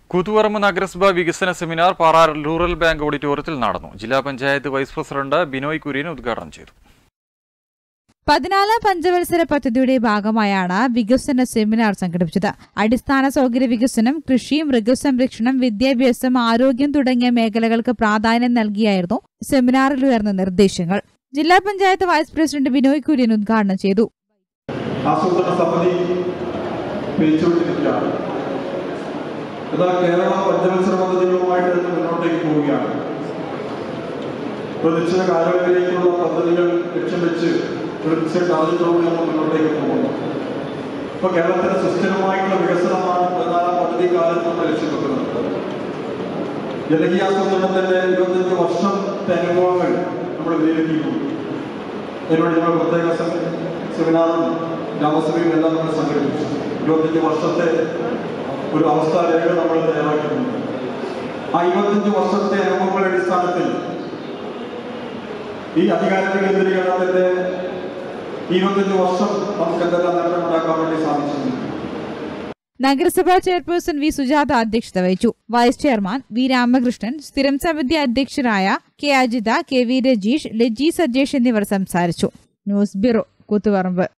കൂത്തുപറമ്പ് നഗരസഭ വികസന seminar പാറാർ rural bank ഓഡിറ്റോറിയത്തിൽ നടന്നു ജില്ലാ പഞ്ചായത്ത് വൈസ് പ്രസിഡന്റ് ബിനോയ് കുര്യൻ ഉദ്ഘാടനം ചെയ്തു പതിനാലാം പഞ്ചവത്സര പദ്ധതിയുടെ ഭാഗമായാണ് വികസന സെമിനാർ സംഘടിപ്പിച്ചത് അടിസ്ഥാന സൗകര്യ വികസനം കൃഷി മൃഗസംരക്ഷണം വിദ്യാഭ്യാസം ആരോഗ്യം തുടങ്ങിയ മേഖലകൾക്ക് പ്രാധാന്യം നൽകിയായിരുന്നു സെമിനാറിൽ ഉയർന്ന നിർദ്ദേശങ്ങൾ ജില്ലാ പഞ്ചായത്ത് വൈസ് പ്രസിഡന്റ് ബിനോയ് കുര്യൻ ഉദ്ഘാടനം ചെയ്തു ആസൂത്രണ സമിതി പിരിച്ചുവിട്ടിരിക്കുകയാണ് എന്നാൽ കേരള പഞ്ചവത്സര പദ്ധതികളുമായിട്ട് തന്നെ മുന്നോട്ടേക്ക് പോവുകയാണ് പ്രതീക്ഷിത കാലങ്ങളിലേക്കുള്ള പദ്ധതികൾ ലക്ഷ്യം വെച്ച് ഒരു നിശ്ചയ ടാർഗറ്റോടെ നമ്മൾ മുന്നോട്ടേക്ക് പോകുന്നു ഇപ്പൊ കേരളത്തിലെ സുസ്ഥിരമായിട്ടുള്ള വികസനമാണ് പതിനാലാം പദ്ധതി കാലത്ത് നമ്മൾ ലക്ഷ്യമെക്കുന്നത് ജനകീയ ആസൂത്രണത്തിന്റെ ഇരുപത്തഞ്ച് വർഷത്തെ അനുഭവങ്ങൾ നമ്മൾ വിലയിരുത്തിയിട്ടുണ്ട് അതിനുവേണ്ടി നമ്മൾ പ്രത്യേക സെ- സെമിനാറും ഗ്രാമസഭയും എല്ലാം നമ്മൾ സംഘടിപ്പിച്ചു ഇരുപത്തഞ്ച് വർഷത്തെ ഒരു അവസ്ഥാ രേഖ നമ്മൾ തയ്യാറാക്കിയിട്ടുണ്ട് ആ ഇരുപത്തഞ്ച് വർഷത്തെ അനുഭവങ്ങളുടെ അടിസ്ഥാനത്തിൽ ഈ അധികാര കേന്ദ്രീകരണത്തിന്റെ ഈ ഇരുപത്തഞ്ച് വർഷം നമുക്ക് എന്തെല്ലാം നേട്ടമുണ്ടാക്കാൻ വേണ്ടി സാധിച്ചിട്ടുണ്ട് നഗരസഭാ ചെയർപേഴ്സൺ വി സുജാത അധ്യക്ഷത വഹിച്ചു വൈസ് ചെയർമാൻ വി രാമകൃഷ്ണൻ സ്ഥിരം സമിതി അധ്യക്ഷരായ K Ajitha K V Rajeesh Laji Sajesh എന്നിവർ സംസാരിച്ചു ന്യൂസ് ബ്യൂറോ കൂത്തുപറമ്പ്